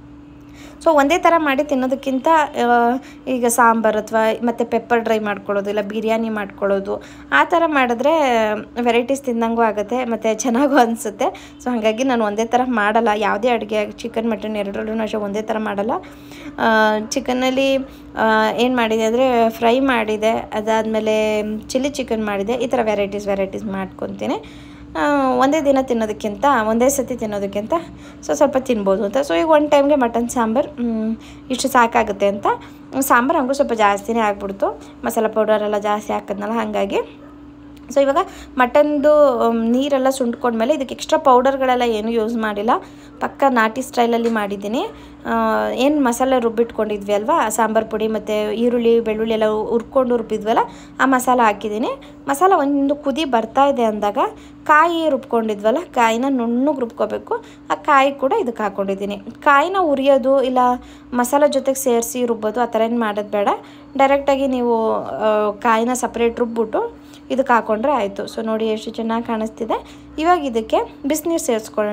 ಸೊ ಒಂದೇ ಥರ ಮಾಡಿ ತಿನ್ನೋದಕ್ಕಿಂತ ಆ, ಈಗ ಸಾಂಬಾರು ಅಥವಾ ಮತ್ತು ಪೆಪ್ಪರ್ ಡ್ರೈ ಮಾಡ್ಕೊಳ್ಳೋದು ಇಲ್ಲ ಬಿರಿಯಾನಿ ಮಾಡ್ಕೊಳ್ಳೋದು ಆ ಥರ ಮಾಡಿದ್ರೆ ವೆರೈಟೀಸ್ ತಿಂದಂಗೂ ಆಗುತ್ತೆ ಮತ್ತು ಚೆನ್ನಾಗೂ ಅನಿಸುತ್ತೆ ಸೊ ಹಾಗಾಗಿ ನಾನು ಒಂದೇ ಥರ ಮಾಡಲ್ಲ ಯಾವುದೇ ಅಡುಗೆ ಚಿಕನ್ ಮಟನ್ ಎರಡರಲ್ಲೂ ಅಷ್ಟೇ ಒಂದೇ ಥರ ಮಾಡಲ್ಲ ಚಿಕನ್ನಲ್ಲಿ ಏನು ಮಾಡಿದೆ ಅಂದರೆ ಫ್ರೈ ಮಾಡಿದೆ ಅದಾದಮೇಲೆ ಚಿಲ್ಲಿ ಚಿಕನ್ ಮಾಡಿದೆ ಈ ಥರ ವೆರೈಟೀಸ್ ವೆರೈಟೀಸ್ ಮಾಡ್ಕೊತೀನಿ ಆ, ಒಂದೇ ದಿನ ತಿನ್ನೋದಕ್ಕಿಂತ ಒಂದೇ ಸತಿ ತಿನ್ನೋದಕ್ಕಿಂತ ಸೊ ಸ್ವಲ್ಪ ತಿನ್ಬೋದು ಅಂತ ಸೊ ಈಗ ಒಂದು ಟೈಮ್ಗೆ ಮಟನ್ ಸಾಂಬಾರು ಮ್, ಇಷ್ಟು ಸಾಕಾಗುತ್ತೆ ಅಂತ ಸಾಂಬಾರು ಹಂಗೂ ಸ್ವಲ್ಪ ಜಾಸ್ತಿನೇ ಆಗ್ಬಿಡ್ತು ಮಸಾಲ ಪೌಡರೆಲ್ಲ ಜಾಸ್ತಿ ಹಾಕಿದ್ನಲ್ಲ ಹಾಗಾಗಿ ಸೊ ಇವಾಗ ಮಟನ್ದು ಮ್, ನೀರೆಲ್ಲ ಸುಂಡ್ಕೊಂಡ್ಮೇಲೆ ಇದಕ್ಕೆ ಎಕ್ಸ್ಟ್ರಾ ಪೌಡರ್ಗಳೆಲ್ಲ ಏನೂ ಯೂಸ್ ಮಾಡಿಲ್ಲ ಪಕ್ಕ ನಾಟಿ ಸ್ಟೈಲಲ್ಲಿ ಮಾಡಿದ್ದೀನಿ ಏನು ಮಸಾಲೆ ರುಬ್ಬಿಟ್ಕೊಂಡಿದ್ವಿ ಅಲ್ವಾ ಸಾಂಬಾರು ಪುಡಿ ಮತ್ತು ಈರುಳ್ಳಿ ಬೆಳ್ಳುಳ್ಳಿ ಎಲ್ಲ ಹುರ್ಕೊಂಡು ರುಬ್ಬಿದ್ವಲ್ಲ ಆ ಮಸಾಲ ಹಾಕಿದ್ದೀನಿ ಮಸಾಲ ಒಂದು ಕುದಿ ಬರ್ತಾ ಇದೆ ಅಂದಾಗ ಕಾಯಿ ರುಬ್ಕೊಂಡಿದ್ವಲ್ಲ ಕಾಯಿನ ನುಣ್ಣಗೆ ರುಬ್ಕೋಬೇಕು ಆ ಕಾಯಿ ಕೂಡ ಇದಕ್ಕೆ ಹಾಕ್ಕೊಂಡಿದ್ದೀನಿ ಕಾಯಿನ ಉರಿಯೋದು ಇಲ್ಲ ಮಸಾಲ ಜೊತೆಗೆ ಸೇರಿಸಿ ರುಬ್ಬೋದು ಆ ಥರ ಏನು ಮಾಡೋದು ಬೇಡ ಡೈರೆಕ್ಟಾಗಿ ನೀವು ಆ, ಕಾಯಿನ ಸಪ್ರೇಟ್ ರುಬ್ಬಿಟ್ಟು ಇದಕ್ಕೆ ಹಾಕ್ಕೊಂಡ್ರೆ ಆಯಿತು ಸೊ ನೋಡಿ ಎಷ್ಟು ಚೆನ್ನಾಗಿ ಕಾಣಿಸ್ತಿದೆ ಇವಾಗ ಇದಕ್ಕೆ ಬಿಸಿನೀರು ಸೇರಿಸ್ಕೊಳ್ಳೋಣ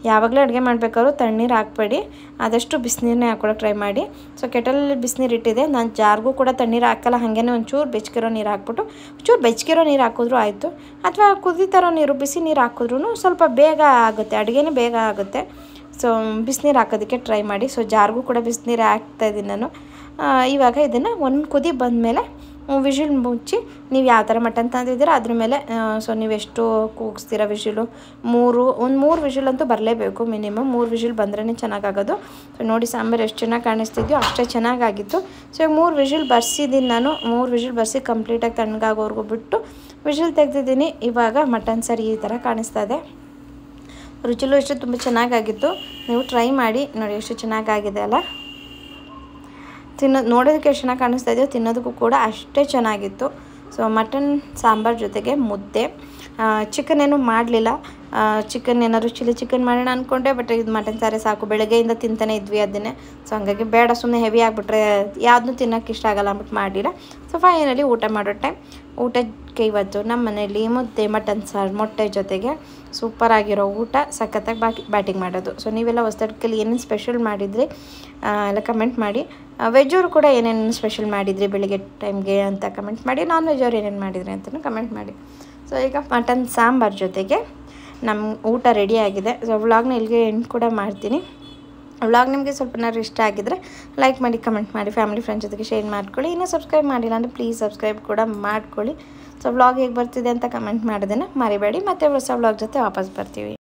ಯಾವಾಗಲೂ ಅಡುಗೆ ಮಾಡಬೇಕಾದ್ರೂ ತಣ್ಣೀರು ಹಾಕ್ಬೇಡಿ ಆದಷ್ಟು ಬಿಸಿನೀರನ್ನೇ ಹಾಕ್ಕೊಳಕ್ಕೆ ಟ್ರೈ ಮಾಡಿ ಸೊ ಕೆಟಲಲ್ಲಿ ಬಿಸಿನೀರು ಇಟ್ಟಿದೆ ನಾನು ಜಾರ್ಗೂ ಕೂಡ ತಣ್ಣೀರು ಹಾಕಲ್ಲ ಹಾಗೇ ಒಂಚೂರು ಬೆಚ್ಚಗಿರೋ ನೀರು ಹಾಕ್ಬಿಟ್ಟು ಒಂಚೂರು ಬೆಚ್ಚಗಿರೋ ನೀರು ಹಾಕಿದ್ರೂ ಆಯಿತು ಅಥವಾ ಕುದೀತಾರೋ ನೀರು ಬಿಸಿ ನೀರು ಹಾಕಿದ್ರೂ ಸ್ವಲ್ಪ ಬೇಗ ಆಗುತ್ತೆ ಅಡುಗೆನೇ ಬೇಗ ಆಗುತ್ತೆ ಸೊ ಬಿಸಿನೀರು ಹಾಕೋದಕ್ಕೆ ಟ್ರೈ ಮಾಡಿ ಸೊ ಜಾರ್ಗೂ ಕೂಡ ಬಿಸಿನೀರು ಹಾಕ್ತಾಯಿದ್ದೀನಿ ನಾನು ಆ, ಇವಾಗ ಇದನ್ನು ಒಂದು ಕುದಿ ಬಂದಮೇಲೆ ವಿಷಿಲ್ ಮುಚ್ಚಿ ನೀವು ಯಾವ ಥರ ಮಟನ್ ತಂದಿದ್ದೀರಾ ಅದ್ರ ಮೇಲೆ ಸೊ ನೀವು ಎಷ್ಟು ಕೂಗಿಸ್ತೀರ ವಿಷಿಲು ಮೂರು ಒಂದು ಮೂರು ವಿಷಿಲ್ ಅಂತೂ ಬರಲೇಬೇಕು ಮಿನಿಮಮ್ ಮೂರು ವಿಷಿಲ್ ಬಂದ್ರೇ ಚೆನ್ನಾಗಾಗೋದು ಸೊ ನೋಡಿ ಸಾಂಬಾರು ಎಷ್ಟು ಚೆನ್ನಾಗಿ ಕಾಣಿಸ್ತಿದ್ಯೋ ಅಷ್ಟೇ ಚೆನ್ನಾಗಾಗಿತ್ತು ಸೊ ಈಗ ಮೂರು ವಿಷಿಲ್ ಬರ್ಸಿದ್ದೀನಿ ನಾನು ಮೂರು ವಿಷಿಲ್ ಬರ್ಸಿ ಕಂಪ್ಲೀಟಾಗಿ ತಣ್ಣಗಾಗೋವರೆಗೂ ಬಿಟ್ಟು ವಿಷಿಲ್ ತೆಗ್ದಿದ್ದೀನಿ ಇವಾಗ ಮಟನ್ ಸಾರು ಈ ಥರ ಕಾಣಿಸ್ತಾ ಇದೆ ರುಚಿಲೂ ಎಷ್ಟು ತುಂಬ ಚೆನ್ನಾಗಾಗಿತ್ತು ನೀವು ಟ್ರೈ ಮಾಡಿ ನೋಡಿ ಎಷ್ಟು ಚೆನ್ನಾಗಾಗಿದೆ ಅಲ್ಲ ತಿನ್ನೋದು ನೋಡೋದಕ್ಕೆ ಎಷ್ಟು ಚೆನ್ನಾಗಿ ಕಾಣಿಸ್ತಾ ಇದೆಯೋ ತಿನ್ನೋದಕ್ಕೂ ಕೂಡ ಅಷ್ಟೇ ಚೆನ್ನಾಗಿತ್ತು ಸೊ ಮಟನ್ ಸಾಂಬಾರು ಜೊತೆಗೆ ಮುದ್ದೆ ಚಿಕನ್ ಏನು ಮಾಡಲಿಲ್ಲ ಚಿಕನ್ ಏನಾದ್ರು ಚಿಲ್ಲಿ ಚಿಕನ್ ಮಾಡೋಣ ಅಂದ್ಕೊಂಡೆ ಬಟ್ ಇದು ಮಟನ್ ಸಾರೇ ಸಾಕು ಬೆಳಗ್ಗೆಯಿಂದ ತಿಂತಾನೆ ಇದ್ವಿ ಅದನ್ನೇ ಸೊ ಹಂಗಾಗಿ ಬೇಡ ಸುಮ್ಮನೆ ಹೆವಿ ಆಗಿಬಿಟ್ರೆ ಯಾವುದನ್ನೂ ತಿನ್ನೋಕ್ಕೆ ಇಷ್ಟ ಆಗಲ್ಲ ಅಂದ್ಬಿಟ್ಟು ಮಾಡಿಲ್ಲ ಸೊ ಫೈನಲಿ ಊಟ ಮಾಡೋ ಟೈಮ್ ಊಟಕ್ಕೆ ಇವತ್ತು ನಮ್ಮ ಮನೇಲಿ ಮುದ್ದೆ ಮಟನ್ ಸಾರು ಮೊಟ್ಟೆ ಜೊತೆಗೆ ಸೂಪರ್ ಆಗಿರೋ ಊಟ ಸಖತ್ತಾಗಿ ಬಾಕಿ ಬ್ಯಾಟಿಂಗ್ ಮಾಡೋದು ಸೊ ನೀವೆಲ್ಲ ಹೊಸದಕ್ಕಲ್ಲಿ ಏನೇನು ಸ್ಪೆಷಲ್ ಮಾಡಿದ್ರಿ ಆ, ಎಲ್ಲ ಕಮೆಂಟ್ ಮಾಡಿ ವೆಜ್ಜವರು ಕೂಡ ಏನೇನು ಸ್ಪೆಷಲ್ ಮಾಡಿದ್ರಿ ಬೆಳಿಗ್ಗೆ ಟೈಮ್ಗೆ ಅಂತ ಕಮೆಂಟ್ ಮಾಡಿ ನಾನ್ ವೆಜ್ ಅವ್ರು ಏನೇನು ಮಾಡಿದ್ರಿ ಅಂತಲೂ ಕಮೆಂಟ್ ಮಾಡಿ ಸೊ ಈಗ ಮಟನ್ ಸಾಂಬಾರು ಜೊತೆಗೆ ನಮ್ಮ ಊಟ ರೆಡಿ ಆಗಿದೆ ಸೊ ವ್ಲಾಗ್ನ ಇಲ್ಲಿಗೆ ಎಂಡ್ ಕೂಡ ಮಾಡ್ತೀನಿ ವ್ಲಾಗ್ ನಿಮಗೆ ಸ್ವಲ್ಪನಾದ್ರು ಇಷ್ಟ ಆಗಿದ್ರೆ ಲೈಕ್ ಮಾಡಿ ಕಮೆಂಟ್ ಮಾಡಿ ಫ್ಯಾಮಿಲಿ ಫ್ರೆಂಡ್ಸ್ ಜೊತೆಗೆ ಶೇರ್ ಮಾಡ್ಕೊಳ್ಳಿ ಇನ್ನೂ ಸಬ್ಸ್ಕ್ರೈಬ್ ಮಾಡಿಲ್ಲ ಅಂದರೆ ಪ್ಲೀಸ್ ಸಬ್ಸ್ಕ್ರೈಬ್ ಕೂಡ ಮಾಡ್ಕೊಳ್ಳಿ ಸೊ ವ್ಲಾಗ್ ಹೇಗೆ ಬರ್ತಿದೆ ಅಂತ ಕಮೆಂಟ್ ಮಾಡೋದನ್ನು ಮರಿಬೇಡಿ ಮತ್ತೆ ಹೊಸ ವ್ಲಾಗ್ ಜೊತೆ ವಾಪಸ್ ಬರ್ತೀವಿ